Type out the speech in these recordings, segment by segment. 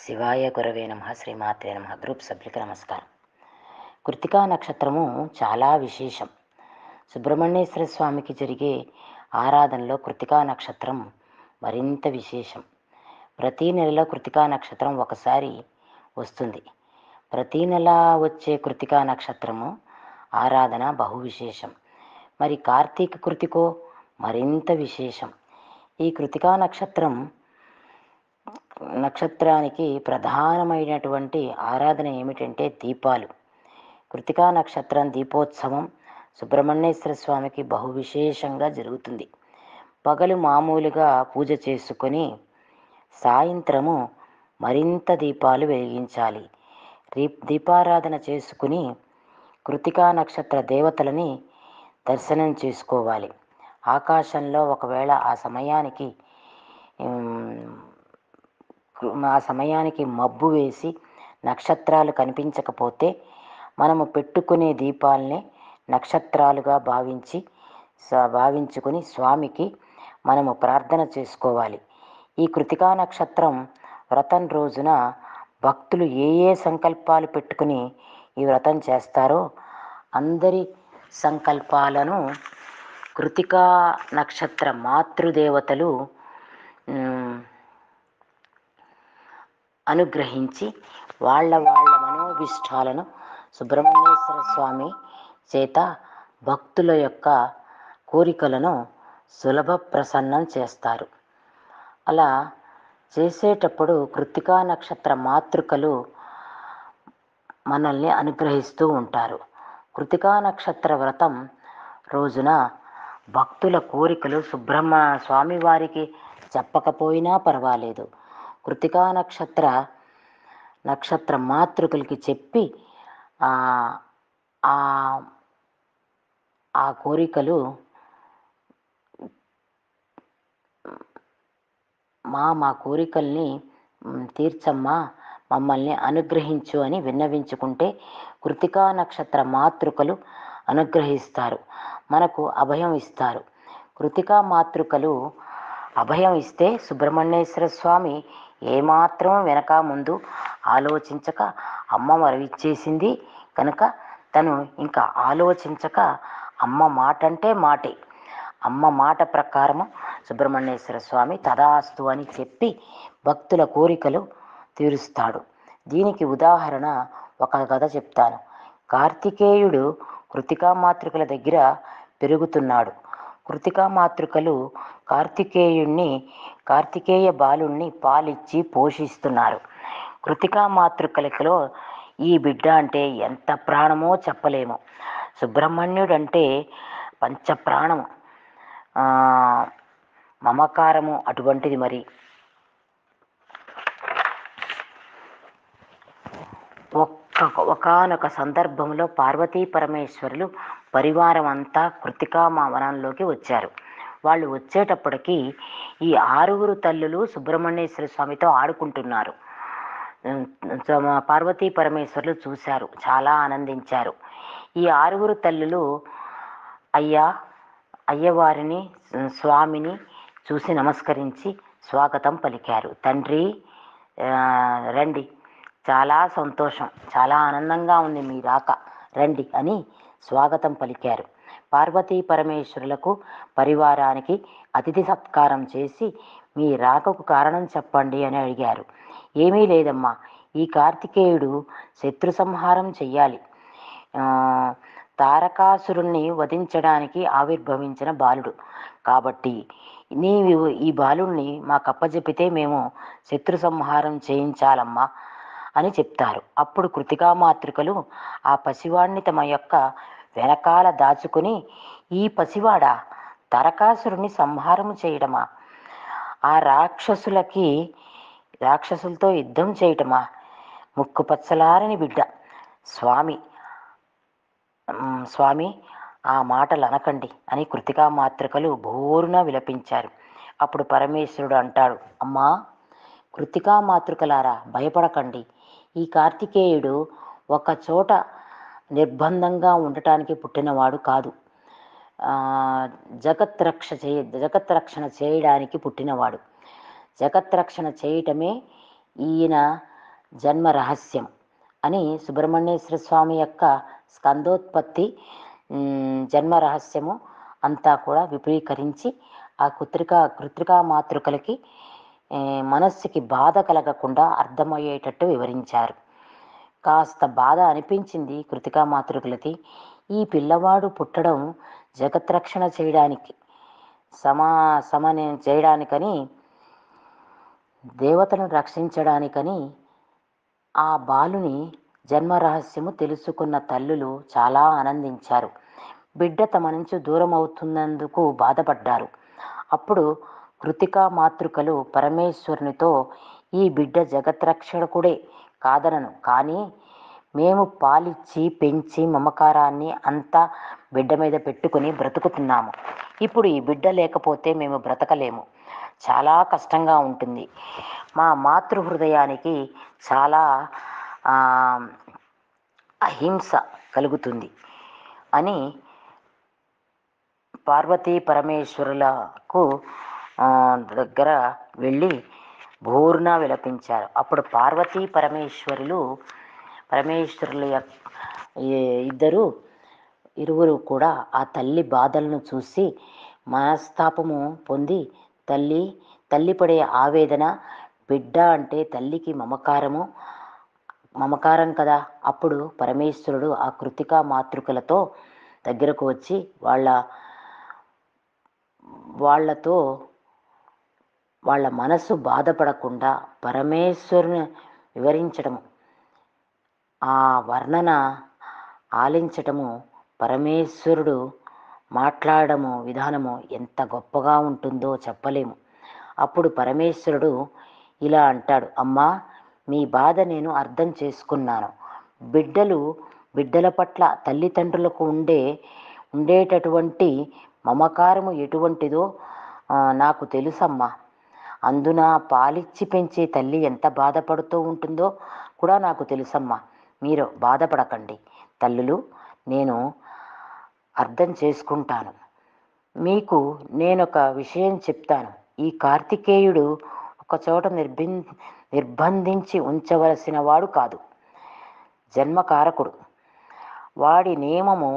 శివాయ గురవే నమ శ్రీమాత్రే నమ గ్రూప్ సభ్యులకి నమస్కారం కృతికా నక్షత్రము చాలా విశేషం సుబ్రహ్మణ్యేశ్వర స్వామికి జరిగే ఆరాధనలో కృతికా నక్షత్రం మరింత విశేషం ప్రతీ నెలలో కృతికా నక్షత్రం ఒకసారి వస్తుంది ప్రతీ నెల వచ్చే కృతికా నక్షత్రము ఆరాధన బహు విశేషం మరి కార్తీక కృతికో మరింత విశేషం ఈ కృతికా నక్షత్రం నక్షత్రానికి ప్రధానమైనటువంటి ఆరాధన ఏమిటంటే దీపాలు కృతికా నక్షత్రం దీపోత్సవం సుబ్రహ్మణ్యేశ్వర స్వామికి బహు విశేషంగా జరుగుతుంది పగలు మామూలుగా పూజ చేసుకొని సాయంత్రము మరింత దీపాలు వెలిగించాలి దీపారాధన చేసుకుని కృతికా నక్షత్ర దేవతలని దర్శనం చేసుకోవాలి ఆకాశంలో ఒకవేళ ఆ సమయానికి ఆ సమయానికి మబ్బు వేసి నక్షత్రాలు కనిపించకపోతే మనము పెట్టుకునే దీపాలనే నక్షత్రాలుగా భావించి భావించుకొని స్వామికి మనము ప్రార్థన చేసుకోవాలి ఈ కృతికా నక్షత్రం వ్రతం రోజున భక్తులు ఏ ఏ సంకల్పాలు పెట్టుకుని ఈ వ్రతం చేస్తారో అందరి సంకల్పాలను కృతికా నక్షత్ర మాతృదేవతలు అనుగ్రహించి వాళ్ళ వాళ్ళ మనోభిష్టాలను సుబ్రహ్మణ్యేశ్వర స్వామి చేత భక్తుల యొక్క కోరికలను సులభ ప్రసన్నం చేస్తారు అలా చేసేటప్పుడు కృతికా నక్షత్ర మాతృకలు మనల్ని అనుగ్రహిస్తూ ఉంటారు కృతికా నక్షత్ర వ్రతం రోజున భక్తుల కోరికలు సుబ్రహ్మ స్వామివారికి చెప్పకపోయినా పర్వాలేదు కృతికా నక్షత్ర నక్షత్ర మాతృకులకి చెప్పి ఆ కోరికలు మా మా కోరికల్ని తీర్చమ్మా మమ్మల్ని అనుగ్రహించు అని విన్నవించుకుంటే కృతికా నక్షత్ర మాతృకలు అనుగ్రహిస్తారు మనకు అభయం ఇస్తారు కృతికా మాతృకలు అభయం ఇస్తే సుబ్రహ్మణ్యేశ్వర స్వామి ఏమాత్రం వెనక ముందు ఆలోచించక అమ్మ మరవిచ్చేసింది కనుక తను ఇంకా ఆలోచించక అమ్మ మాట అంటే మాటే అమ్మ మాట ప్రకారము సుబ్రహ్మణ్యేశ్వర స్వామి తదాస్తు అని చెప్పి భక్తుల కోరికలు తీరుస్తాడు దీనికి ఉదాహరణ ఒక కథ చెప్తాను కార్తికేయుడు కృతికా మాతృకల దగ్గర పెరుగుతున్నాడు కృతికా మాతృకలు కార్తికేయుణ్ణి కార్తికేయ బాలుణ్ణి పాలిచ్చి పోషిస్తున్నారు కృతికా మాతృకలకిలో ఈ బిడ్డ అంటే ఎంత ప్రాణమో చెప్పలేము సుబ్రహ్మణ్యుడు అంటే పంచప్రాణము మమకారము అటువంటిది మరి ఒక్క ఒకనొక సందర్భంలో పార్వతీ పరమేశ్వరులు పరివారం అంతా కృతికా వనంలోకి వచ్చారు వాళ్ళు వచ్చేటప్పటికి ఈ ఆరుగురు తల్లులు సుబ్రహ్మణ్యేశ్వర స్వామితో ఆడుకుంటున్నారు పార్వతీ పరమేశ్వరులు చూశారు చాలా ఆనందించారు ఈ ఆరుగురు తల్లులు అయ్యా అయ్యవారిని స్వామిని చూసి నమస్కరించి స్వాగతం పలికారు తండ్రి రండి చాలా సంతోషం చాలా ఆనందంగా ఉంది మీ రాక రండి అని స్వాగతం పలికారు పార్వతీ పరమేశ్వరులకు పరివారానికి అతిథి సత్కారం చేసి మీ రాకకు కారణం చెప్పండి అని అడిగారు ఏమీ లేదమ్మా ఈ కార్తికేయుడు శత్రు సంహారం చెయ్యాలి తారకాసురుణ్ణి వధించడానికి ఆవిర్భవించిన బాలుడు కాబట్టి నీవు ఈ బాలుణ్ణి మాకప్పజెపితే మేము శత్రు సంహారం చేయించాలమ్మా అని చెప్తారు అప్పుడు కృతికా మాతృకలు ఆ పసివాణ్ణి తమ యొక్క వెనకాల దాచుకుని ఈ పసివాడ తరకాసురుని సంహారం చేయడమా ఆ రాక్షసులకి రాక్షసులతో యుద్ధం చేయటమా ముక్కు పచ్చలారని బిడ్డ స్వామి స్వామి ఆ మాటలు అనకండి అని కృతికా మాతృకలు బోరున విలపించారు అప్పుడు పరమేశ్వరుడు అంటాడు అమ్మా కృతికా మాతృకలారా భయపడకండి ఈ కార్తికేయుడు ఒక చోట నిర్బంధంగా ఉండటానికి పుట్టినవాడు కాదు జగత్ రక్ష చేయ జగత్ రక్షణ చేయడానికి పుట్టినవాడు జగత్ రక్షణ చేయటమే ఈయన జన్మ రహస్యం అని సుబ్రహ్మణ్యేశ్వర స్వామి యొక్క స్కందోత్పత్తి ఉమ్, జన్మ రహస్యము అంతా కూడా విపులీకరించి ఆ కృత్రికా కృత్రికా మాతృకలకి ఏ, మనస్సుకి బాధ కలగకుండా అర్థమయ్యేటట్టు వివరించారు కాస్త బాధ అనిపించింది కృతికా మాతృకులకి ఈ పిల్లవాడు పుట్టడం జగత్రక్షణ చేయడానికి సమా సమని చేయడానికని దేవతలను రక్షించడానికని ఆ బాలుని జన్మ రహస్యము తెలుసుకున్న తల్లులు చాలా ఆనందించారు బిడ్డ తమ నుంచి దూరం అవుతున్నందుకు బాధపడ్డారు అప్పుడు కృతికా మాతృకలు పరమేశ్వరునితో ఈ బిడ్డ జగత్రక్షకుడే కాదనను కానీ మేము పాలిచ్చి పెంచి మమకారాన్ని అంతా బిడ్డ మీద పెట్టుకుని బ్రతుకుతున్నాము ఇప్పుడు ఈ బిడ్డ లేకపోతే మేము బ్రతకలేము చాలా కష్టంగా ఉంటుంది మా మాతృ హృదయానికి చాలా ఆ, అహింస కలుగుతుంది అని పార్వతీ పరమేశ్వరులకు ఆ, దగ్గర వెళ్ళి భూర్న విలపించారు అప్పుడు పార్వతీ పరమేశ్వరులు పరమేశ్వరుల యొక్క ఈ- ఇద్దరు ఇరువురు కూడా ఆ తల్లి బాధలను చూసి మనస్తాపము పొంది తల్లి తల్లి పడే ఆవేదన బిడ్డ అంటే తల్లికి మమకారము మమకారం కదా అప్పుడు పరమేశ్వరుడు ఆ కృతికా మాతృకలతో దగ్గరకు వచ్చి వాళ్ళ వాళ్ళతో వాళ్ళ మనసు బాధపడకుండా పరమేశ్వరుని వివరించడము ఆ వర్ణన ఆలించటము పరమేశ్వరుడు మాట్లాడము విధానము ఎంత గొప్పగా ఉంటుందో చెప్పలేము అప్పుడు పరమేశ్వరుడు ఇలా అంటాడు అమ్మా మీ బాధ నేను అర్థం చేసుకున్నాను బిడ్డలు బిడ్డల పట్ల తల్లిదండ్రులకు ఉండే ఉండేటటువంటి మమకారము ఎటువంటిదో ఆ, నాకు తెలుసమ్మా అందున పాలిచ్చి పెంచే తల్లి ఎంత బాధపడుతూ ఉంటుందో కూడా నాకు తెలుసమ్మా మీరు బాధపడకండి తల్లులు నేను అర్థం చేసుకుంటాను మీకు నేనొక విషయం చెప్తాను ఈ కార్తికేయుడు ఒక చోట నిర్బి నిర్బంధించి ఉంచవలసిన వాడు కాదు జన్మకారకుడు వాడి నియమము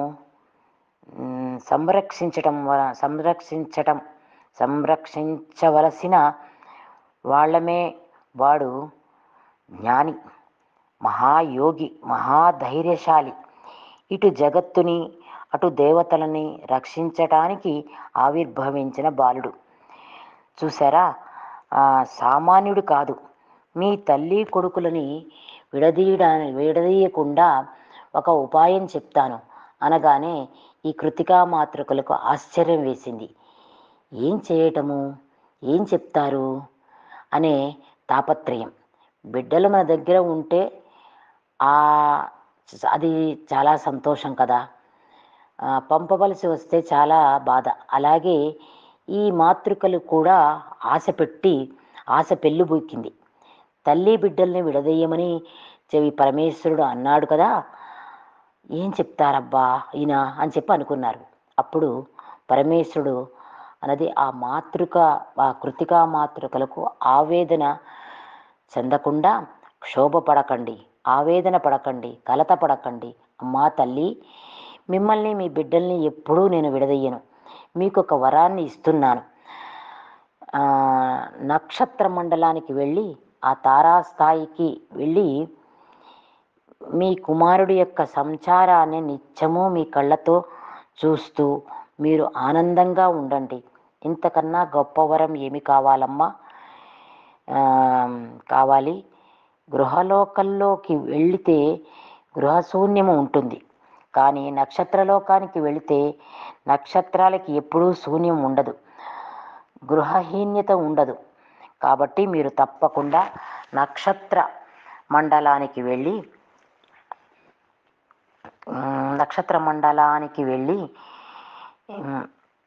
మ్, సంరక్షించటం వ- సంరక్షించటం సంరక్షించవలసిన వాళ్ళమే వాడు జ్ఞాని మహాయోగి మహాధైర్యశాలి ఇటు జగత్తుని అటు దేవతలని రక్షించటానికి ఆవిర్భవించిన బాలుడు చూసారా ఆ, సామాన్యుడు కాదు మీ తల్లి కొడుకులని విడదీయడాని విడదీయకుండా ఒక ఉపాయం చెప్తాను అనగానే ఈ కృతికా మాతృకులకు ఆశ్చర్యం వేసింది ఏం చేయటము ఏం చెప్తారు అనే తాపత్రయం బిడ్డలు మన దగ్గర ఉంటే ఆ అది చాలా సంతోషం కదా ఆ, పంపవలసి వస్తే చాలా బాధ అలాగే ఈ మాతృకలు కూడా ఆశ పెట్టి ఆశ పెళ్ళిబూకింది తల్లి బిడ్డల్ని విడదీయమని చెవి పరమేశ్వరుడు అన్నాడు కదా ఏం చెప్తారబ్బా ఈయన అని చెప్పి అనుకున్నారు అప్పుడు పరమేశ్వరుడు అన్నది ఆ మాతృక ఆ కృతికా మాతృకలకు ఆవేదన చెందకుండా క్షోభపడకండి ఆవేదన పడకండి కలత పడకండి అమ్మా తల్లి మిమ్మల్ని మీ బిడ్డల్ని ఎప్పుడూ నేను విడదయ్యను మీకు ఒక వరాన్ని ఇస్తున్నాను ఆ, నక్షత్ర మండలానికి వెళ్ళి ఆ తారాస్థాయికి వెళ్ళి మీ కుమారుడి యొక్క సంచారాన్ని నిత్యము మీ కళ్ళతో చూస్తూ మీరు ఆనందంగా ఉండండి ఇంతకన్నా గొప్ప వరం ఏమి కావాలమ్మా ఆ, కావాలి గృహలోకంలోకి వెళితే గృహశూన్యము ఉంటుంది కానీ నక్షత్రలోకానికి వెళితే నక్షత్రాలకి ఎప్పుడూ శూన్యం ఉండదు గృహహీన్యత ఉండదు కాబట్టి మీరు తప్పకుండా నక్షత్ర మండలానికి వెళ్ళి ఉమ్, నక్షత్ర మండలానికి వెళ్ళి ఉమ్,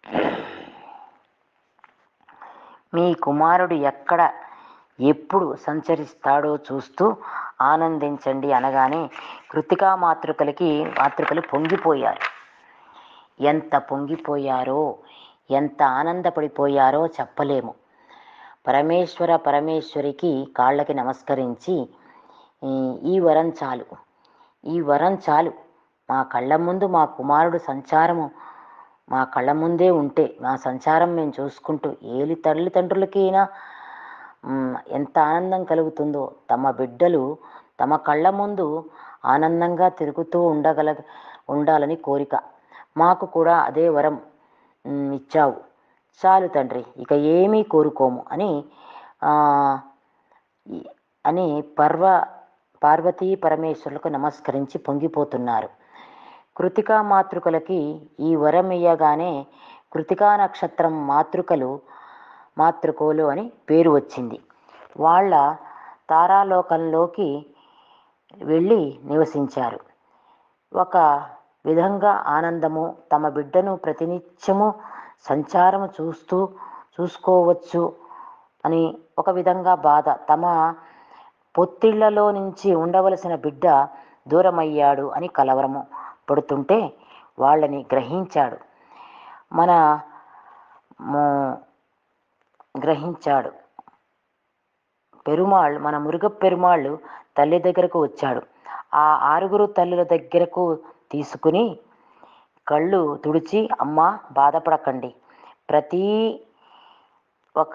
మీ కుమారుడు ఎక్కడ ఎప్పుడు సంచరిస్తాడో చూస్తూ ఆనందించండి అనగానే కృతికా మాతృకలకి మాతృకలు పొంగిపోయారు ఎంత పొంగిపోయారో ఎంత ఆనందపడిపోయారో చెప్పలేము పరమేశ్వర పరమేశ్వరికి కాళ్ళకి నమస్కరించి ఈ- ఈ వరం చాలు ఈ వరం చాలు మా కళ్ళ ముందు మా కుమారుడు సంచారము మా కళ్ళ ముందే ఉంటే మా సంచారం మేము చూసుకుంటూ ఏలి తల్లిదండ్రులకైనా మ్, ఎంత ఆనందం కలుగుతుందో తమ బిడ్డలు తమ కళ్ళ ముందు ఆనందంగా తిరుగుతూ ఉండగల ఉండాలని కోరిక మాకు కూడా అదే వరం మ్, ఇచ్చావు చాలు తండ్రి ఇక ఏమీ కోరుకోము అని ఆ, ఈ- అని పర్వ పార్వతీ పరమేశ్వరులకు నమస్కరించి పొంగిపోతున్నారు కృతికా మాతృకలకి ఈ వరం ఇయ్యగానే కృతికా నక్షత్రం మాతృకలు మాతృకోలు అని పేరు వచ్చింది వాళ్ళ తారాలోకంలోకి వెళ్ళి నివసించారు ఒక విధంగా ఆనందము తమ బిడ్డను ప్రతినిత్యము సంచారము చూస్తూ చూసుకోవచ్చు అని ఒక విధంగా బాధ తమ పొత్తిళ్లలో నుంచి ఉండవలసిన బిడ్డ దూరమయ్యాడు అని కలవరము పడుతుంటే వాళ్ళని గ్రహించాడు మన ము- గ్రహించాడు పెరుమాళ్ మన మురుగ పెరుమాళ్ళు తల్లి దగ్గరకు వచ్చాడు ఆ ఆరుగురు తల్లుల దగ్గరకు తీసుకుని కళ్ళు తుడిచి అమ్మ బాధపడకండి ప్రతి ఒక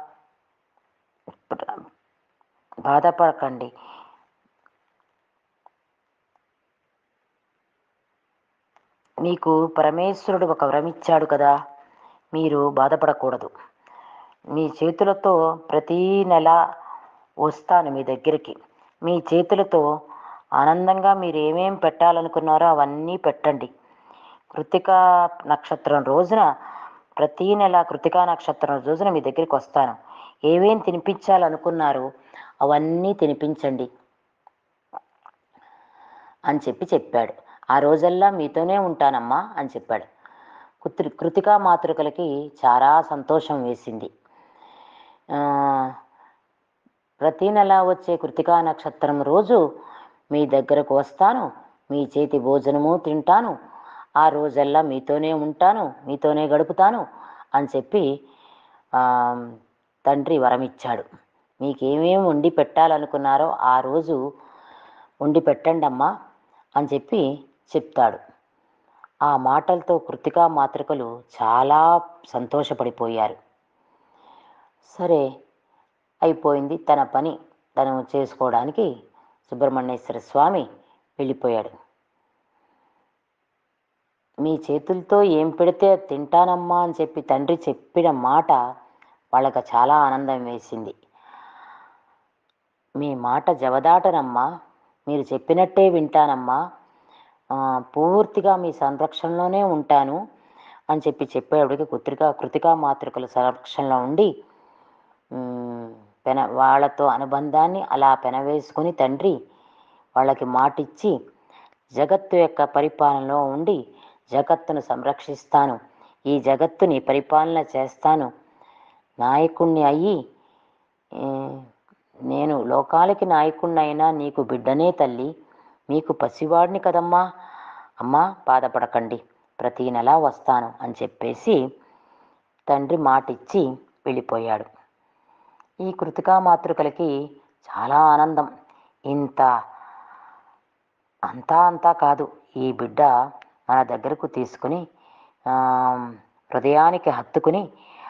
బాధపడకండి మీకు పరమేశ్వరుడు ఒక వరం ఇచ్చాడు కదా మీరు బాధపడకూడదు మీ చేతులతో ప్రతీ నెల వస్తాను మీ దగ్గరికి మీ చేతులతో ఆనందంగా మీరు ఏమేం పెట్టాలనుకున్నారో అవన్నీ పెట్టండి కృతికా నక్షత్రం రోజున ప్రతీ నెల కృతికా నక్షత్రం రోజున మీ దగ్గరికి వస్తాను ఏమేం తినిపించాలనుకున్నారో అవన్నీ తినిపించండి అని చెప్పి చెప్పాడు ఆ రోజల్లా మీతోనే ఉంటానమ్మా అని చెప్పాడు కృతి కృతికా మాతృకలకి చాలా సంతోషం వేసింది ఆ, ప్రతి నెల వచ్చే కృతికా నక్షత్రం రోజు మీ దగ్గరకు వస్తాను మీ చేతి భోజనము తింటాను ఆ రోజల్లా మీతోనే ఉంటాను మీతోనే గడుపుతాను అని చెప్పి ఆ, తండ్రి వరం ఇచ్చాడు మీకేమేమి వండి పెట్టాలనుకున్నారో ఆ రోజు వండి పెట్టండి అమ్మా అని చెప్పి చెప్తాడు ఆ మాటలతో కృతికా మాతృకలు చాలా సంతోషపడిపోయారు సరే అయిపోయింది తన పని తను చేసుకోవడానికి సుబ్రహ్మణ్యేశ్వర స్వామి వెళ్ళిపోయాడు మీ చేతులతో ఏం పెడితే అది తింటానమ్మా అని చెప్పి తండ్రి చెప్పిన మాట వాళ్ళకి చాలా ఆనందం వేసింది మీ మాట జవదాటనమ్మా మీరు చెప్పినట్టే వింటానమ్మా ఆ, పూర్తిగా మీ సంరక్షణలోనే ఉంటాను అని చెప్పి చెప్పేవాడికి కృతికా కృతికా మాతృకల సంరక్షణలో ఉండి ఉమ్, పెన వాళ్ళతో అనుబంధాన్ని అలా పెనవేసుకుని తండ్రి వాళ్ళకి మాటిచ్చి జగత్తు యొక్క పరిపాలనలో ఉండి జగత్తును సంరక్షిస్తాను ఈ జగత్తుని పరిపాలన చేస్తాను నాయకుణ్ణి అయ్యి ఏ, నేను లోకాలకి నాయకుణ్ణైనా నీకు బిడ్డనే తల్లి మీకు పసివాడిని కదమ్మా అమ్మా బాధపడకండి ప్రతి నెల వస్తాను అని చెప్పేసి తండ్రి మాటిచ్చి వెళ్ళిపోయాడు ఈ కృతికా మాతృకలకి చాలా ఆనందం ఇంత అంతా అంతా కాదు ఈ బిడ్డ మన దగ్గరకు తీసుకుని ఆ, హృదయానికి హత్తుకుని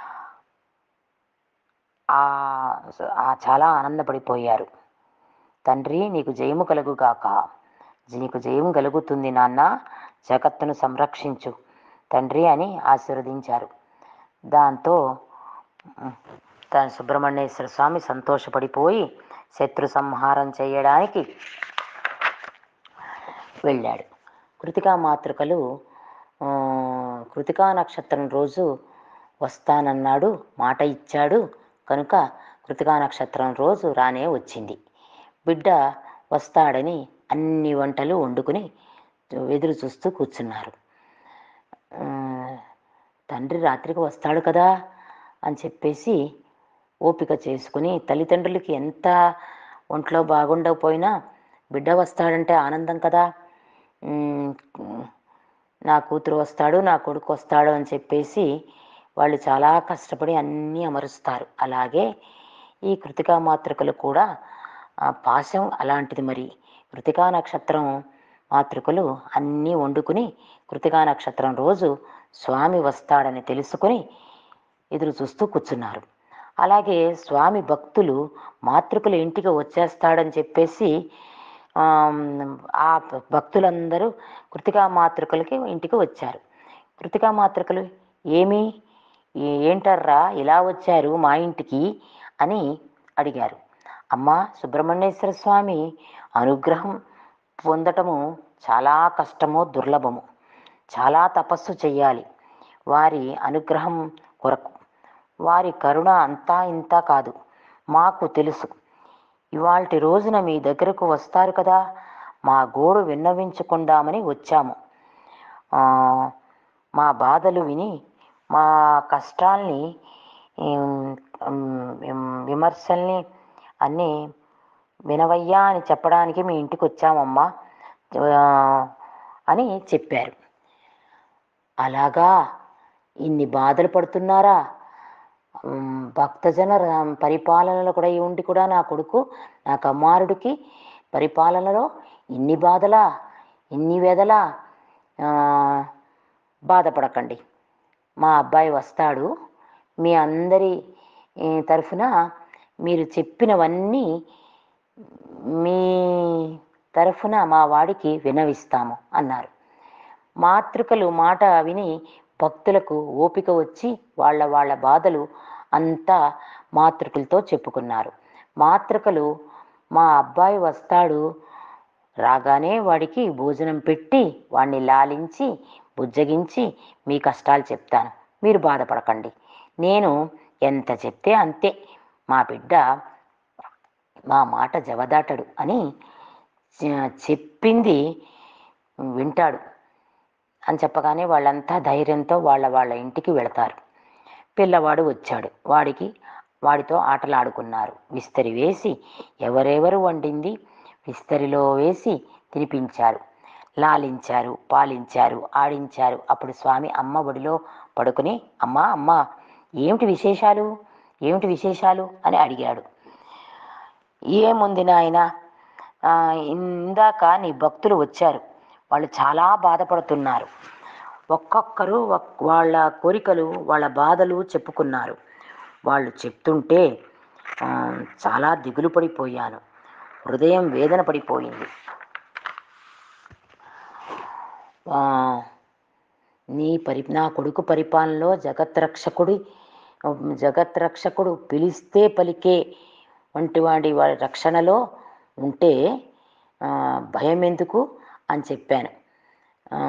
ఆ ఆ చాలా ఆనందపడిపోయారు తండ్రి నీకు జయము కలుగుగాక నీకు జయం కలుగుతుంది నాన్న జగత్తును సంరక్షించు తండ్రి అని ఆశీర్వదించారు దాంతో ఉమ్, తన సుబ్రహ్మణ్యేశ్వర స్వామి సంతోషపడిపోయి శత్రు సంహారం చేయడానికి వెళ్ళాడు కృతికా మాతృకలు ఆ, కృతికా నక్షత్రం రోజు వస్తానన్నాడు మాట ఇచ్చాడు కనుక కృతికా నక్షత్రం రోజు రానే వచ్చింది బిడ్డ వస్తాడని అన్ని వంటలు వండుకుని ఎదురు చూస్తూ కూర్చున్నారు ఆ, తండ్రి రాత్రికి వస్తాడు కదా అని చెప్పేసి ఓపిక చేసుకుని తల్లిదండ్రులకి ఎంత ఒంట్లో బాగుండకపోయినా బిడ్డ వస్తాడంటే ఆనందం కదా ఉమ్, నా కూతురు వస్తాడు నా కొడుకు వస్తాడు అని చెప్పేసి వాళ్ళు చాలా కష్టపడి అన్నీ అమరుస్తారు అలాగే ఈ కృతికా మాతృకలు కూడా ఆ పాశం అలాంటిది మరి కృతికా నక్షత్రం మాతృకలు అన్నీ వండుకుని కృతికా నక్షత్రం రోజు స్వామి వస్తాడని తెలుసుకొని ఎదురు చూస్తూ కూర్చున్నారు అలాగే స్వామి భక్తులు మాతృకుల ఇంటికి వచ్చేస్తాడని చెప్పేసి ఆమ్, ఆ భక్తులందరూ కృతికా మాతృకలకి ఇంటికి వచ్చారు కృతికా మాతృకలు ఏమి ఏ- ఏంటర్రా ఇలా వచ్చారు మా ఇంటికి అని అడిగారు అమ్మ సుబ్రహ్మణ్యేశ్వర స్వామి అనుగ్రహం పొందటము చాలా కష్టము దుర్లభము చాలా తపస్సు చెయ్యాలి వారి అనుగ్రహం కొరకు వారి కరుణ అంతా ఇంత కాదు మాకు తెలుసు ఇవాల్టి రోజున మీ దగ్గరకు వస్తారు కదా మా గోడు విన్నవించుకుందామని వచ్చాము ఆ, మా బాధలు విని మా కష్టాల్ని ఉమ్, ఉమ్, విమర్శల్ని అన్నీ వినవయ్యా అని చెప్పడానికి మీ ఇంటికి వచ్చామమ్మా ఆ, అని చెప్పారు అలాగా ఇన్ని బాధలు పడుతున్నారా ఉమ్, భక్తజన రా- పరిపాలనలో కూడా ఈ ఉండి కూడా నా కొడుకు నా కుమారుడికి పరిపాలనలో ఇన్ని బాధలా ఇన్ని వేదలా ఆ, బాధపడకండి మా అబ్బాయి వస్తాడు మీ అందరి ఈ, తరఫున మీరు చెప్పినవన్నీ మీ తరఫున మా వాడికి వినవిస్తాము అన్నారు మాతృకలు మాట విని భక్తులకు ఓపిక వచ్చి వాళ్ళ వాళ్ళ బాధలు అంతా మాతృకలతో చెప్పుకున్నారు మాతృకలు మా అబ్బాయి వస్తాడు రాగానే వాడికి భోజనం పెట్టి వాడిని లాలించి బుజ్జగించి మీ కష్టాలు చెప్తాను మీరు బాధపడకండి నేను ఎంత చెప్తే అంతే మా బిడ్డ మా మాట జవదాటడు అని చె- చెప్పింది వింటాడు అని చెప్పగానే వాళ్ళంతా ధైర్యంతో వాళ్ళ వాళ్ళ ఇంటికి వెళతారు పిల్లవాడు వచ్చాడు వాడికి వాడితో ఆటలాడుకున్నారు విస్తరి వేసి ఎవరెవరు వండింది విస్తరిలో వేసి తినిపించారు లాలించారు పాలించారు ఆడించారు అప్పుడు స్వామి అమ్మ ఒడిలో పడుకుని అమ్మా అమ్మ ఏమిటి విశేషాలు ఏమిటి విశేషాలు అని అడిగాడు ఏముంది నాయన ఆ, ఇందాక నీ భక్తులు వచ్చారు వాళ్ళు చాలా బాధపడుతున్నారు ఒక్కొక్కరు ఒక్- వాళ్ళ కోరికలు వాళ్ళ బాధలు చెప్పుకున్నారు వాళ్ళు చెప్తుంటే ఆ, చాలా దిగులు పడిపోయాను హృదయం వేదన పడిపోయింది ఆ, నీ పరి నా కొడుకు పరిపాలనలో జగత్రక్షకుడి జగత్రక్షకుడు పిలిస్తే పలికే వంటి వాడి వాడి రక్షణలో ఉంటే ఆ, భయం ఎందుకు అని చెప్పాను ఆ,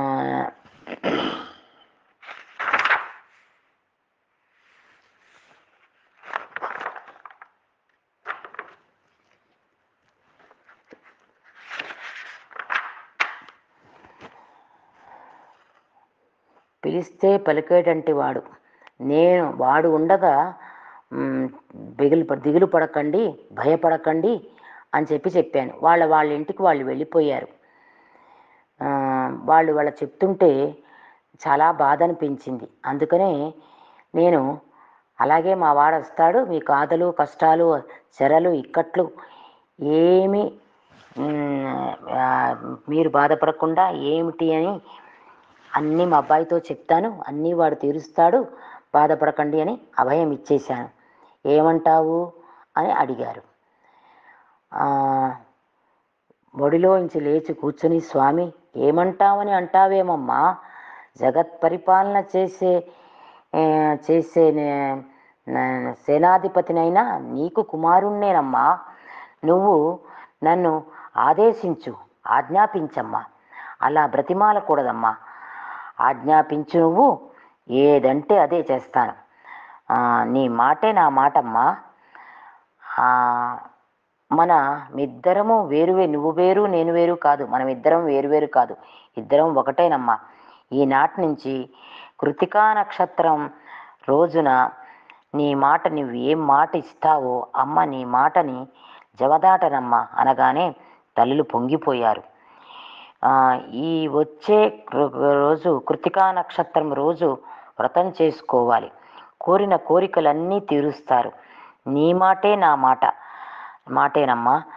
పిలిస్తే పలికేటంటి వాడు నేను వాడు ఉండగా మ్, దిగులు ప- దిగులు పడకండి భయపడకండి అని చెప్పి చెప్పాను వాళ్ళ వాళ్ళ ఇంటికి వాళ్ళు వెళ్ళిపోయారు ఆ, వాళ్ళు వాళ్ళ చెప్తుంటే చాలా బాధ అనిపించింది అందుకనే నేను అలాగే మా వాడు వస్తాడు మీ కాదలు కష్టాలు చెరలు ఇక్కట్లు ఏమి మ్, ఆ, మీరు బాధపడకుండా ఏమిటి అని అన్నీ మా అబ్బాయితో చెప్తాను అన్నీ వాడు తీరుస్తాడు బాధపడకండి అని అభయం ఇచ్చేశాను ఏమంటావు అని అడిగారు ఆ, ఒడిలోంచి లేచి కూర్చుని స్వామి ఏమంటావని అంటావేమమ్మా జగత్ పరిపాలన చేసే ఆ, చేసే నే- న- సేనాధిపతినైనా నీకు కుమారుణ్ణేనమ్మా నువ్వు నన్ను ఆదేశించు ఆజ్ఞాపించమ్మా అలా బ్రతిమాలకూడదమ్మా ఆజ్ఞాపించు నువ్వు ఏదంటే అదే చేస్తాను ఆ, నీ మాటే నా మాటమ్మా ఆ, మన ఇద్దరము వేరువే నువ్వు వేరు నేను వేరు కాదు మనం ఇద్దరం వేరు వేరు కాదు ఇద్దరం ఒకటేనమ్మా ఈనాటి నుంచి కృతికా నక్షత్రం రోజున నీ మాట నువ్వు ఏం మాట ఇస్తావో అమ్మ నీ మాటని జవదాటనమ్మా అనగానే తల్లులు పొంగిపోయారు ఆ, ఈ వచ్చే కృ- రోజు కృతికా నక్షత్రం రోజు వ్రతం చేసుకోవాలి కోరిన కోరికలన్నీ తీరుస్తారు నీ మాటే నా మాట మాటేనమ్మా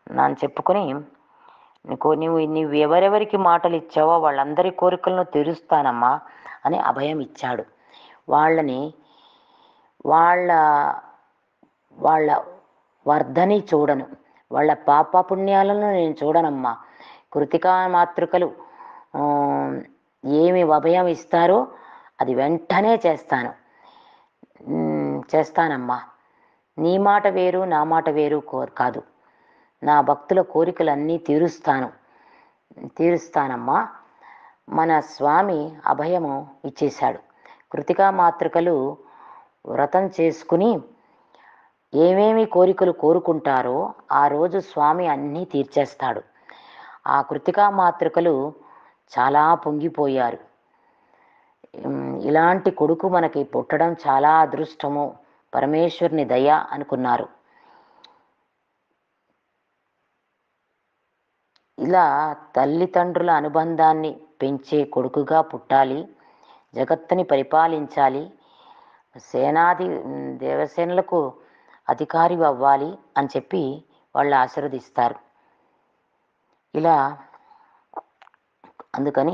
నన్ను చెప్పుకొని నీకు నీవు నీవు ఎవరెవరికి మాటలు ఇచ్చావో వాళ్ళందరి కోరికలను తీరుస్తానమ్మా అని అభయం ఇచ్చాడు వాళ్ళని వాళ్ళ వాళ్ళ వర్ధని చూడను వాళ్ళ పాపపుణ్యాలను నేను చూడనమ్మా కృతికా మాతృకలు ఆ, ఏమి అభయం ఇస్తారో అది వెంటనే చేస్తాను ఉమ్, చేస్తానమ్మా నీ మాట వేరు నా మాట వేరు కో కాదు నా భక్తుల కోరికలన్నీ తీరుస్తాను తీరుస్తానమ్మా మన స్వామి అభయము ఇచ్చేశాడు కృతికా మాతృకలు వ్రతం చేసుకుని ఏమేమి కోరికలు కోరుకుంటారో ఆ రోజు స్వామి అన్నీ తీర్చేస్తాడు ఆ కృతికా మాతృకలు చాలా పొంగిపోయారు ఉమ్, ఇలాంటి కొడుకు మనకి పుట్టడం చాలా అదృష్టము పరమేశ్వరుని దయ అనుకున్నారు ఇలా తల్లిదండ్రుల అనుబంధాన్ని పెంచే కొడుకుగా పుట్టాలి జగత్తుని పరిపాలించాలి సేనాది ఉమ్, దేవసేనలకు అధికారి అవ్వాలి అని చెప్పి వాళ్ళు ఆశీర్వదిస్తారు ఇలా అందుకని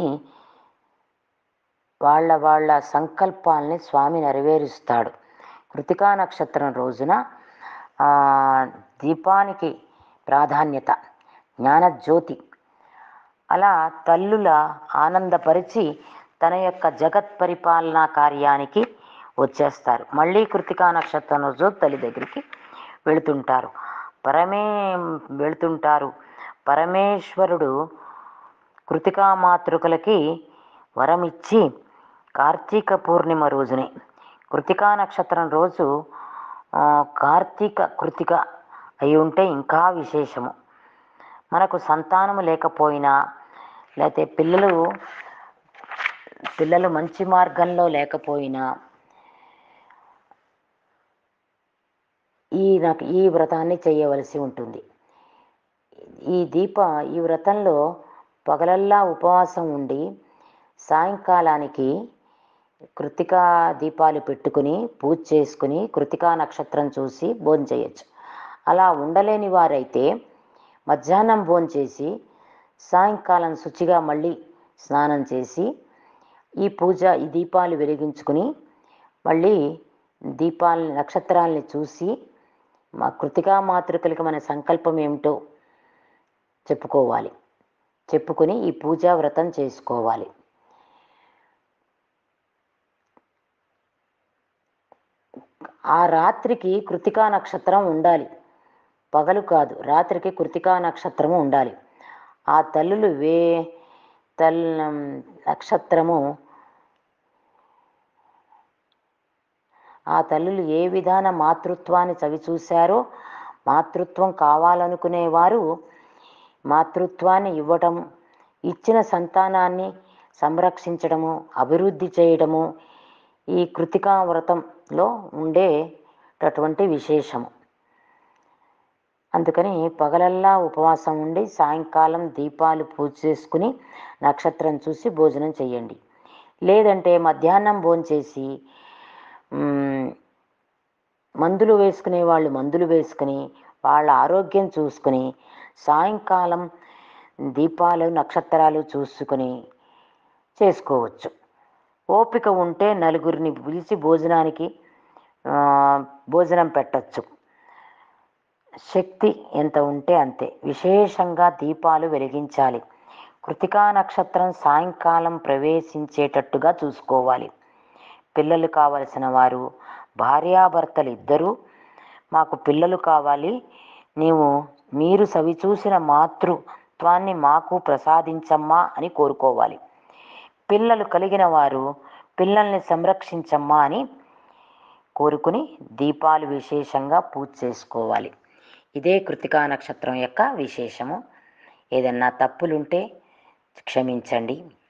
వాళ్ళ వాళ్ళ సంకల్పాల్ని స్వామి నెరవేరుస్తాడు కృతికా నక్షత్రం రోజున ఆ, దీపానికి ప్రాధాన్యత జ్ఞానజ్యోతి అలా తల్లుల ఆనందపరిచి తన యొక్క జగత్ పరిపాలనా కార్యానికి వచ్చేస్తారు మళ్ళీ కృతికా నక్షత్రం రోజు తల్లి దగ్గరికి వెళుతుంటారు పరమే వెళుతుంటారు పరమేశ్వరుడు కృతికా మాతృకలకి వరం ఇచ్చి కార్తీక పూర్ణిమ రోజునే కృతికా నక్షత్రం రోజు ఆ, కార్తీక కృతిక అయి ఉంటే ఇంకా విశేషము మనకు సంతానము లేకపోయినా లేకపోతే పిల్లలు పిల్లలు మంచి మార్గంలో లేకపోయినా ఈ నాకు ఈ వ్రతాన్ని చేయవలసి ఉంటుంది ఈ దీప ఈ వ్రతంలో పగలల్లా ఉపవాసం ఉండి సాయంకాలానికి కృతికా దీపాలు పెట్టుకుని పూజ చేసుకుని కృతికా నక్షత్రం చూసి భోజనం చేయొచ్చు అలా ఉండలేని వారైతే మధ్యాహ్నం భోజనం చేసి సాయంకాలం శుచిగా మళ్ళీ స్నానం చేసి ఈ పూజ ఈ దీపాలు వెలిగించుకుని మళ్ళీ దీపాలని నక్షత్రాలని చూసి మా కృతికా మాతృకలకి మన సంకల్పం ఏమిటో చెప్పుకోవాలి చెప్పుకొని ఈ పూజా వ్రతం చేసుకోవాలి ఆ రాత్రికి కృతికా నక్షత్రం ఉండాలి పగలు కాదు రాత్రికి కృతికా నక్షత్రము ఉండాలి ఆ తల్లులు వే తల్ నక్షత్రము ఆ తల్లులు ఏ విధాన మాతృత్వాన్ని చవిచూశారో మాతృత్వం కావాలనుకునేవారు మాతృత్వాన్ని ఇవ్వటం ఇచ్చిన సంతానాన్ని సంరక్షించడము అభివృద్ధి చేయడము ఈ కృతికా వ్రతంలో ఉండేటటువంటి విశేషము అందుకని పగలల్లా ఉపవాసం ఉండి సాయంకాలం దీపాలు పూజ చేసుకుని నక్షత్రం చూసి భోజనం చేయండి లేదంటే మధ్యాహ్నం భోజనం చేసి మ్, మందులు వేసుకునే వాళ్ళు మందులు వేసుకుని వాళ్ళ ఆరోగ్యం చూసుకుని సాయంకాలం దీపాలు నక్షత్రాలు చూసుకుని చేసుకోవచ్చు ఓపిక ఉంటే నలుగురిని పిలిచి భోజనానికి ఆ, భోజనం పెట్టచ్చు శక్తి ఎంత ఉంటే అంతే విశేషంగా దీపాలు వెలిగించాలి కృతికా నక్షత్రం సాయంకాలం ప్రవేశించేటట్టుగా చూసుకోవాలి పిల్లలు కావలసిన వారు భార్యాభర్తలు ఇద్దరూ మాకు పిల్లలు కావాలి నీవు మీరు సవిచూసిన మాతృత్వాన్ని మాకు ప్రసాదించమ్మా అని కోరుకోవాలి పిల్లలు కలిగిన వారు పిల్లల్ని సంరక్షించమ్మా అని కోరుకుని దీపాలు విశేషంగా పూజ చేసుకోవాలి ఇదే కృతికా నక్షత్రం యొక్క విశేషము ఏదన్నా తప్పులుంటే క్షమించండి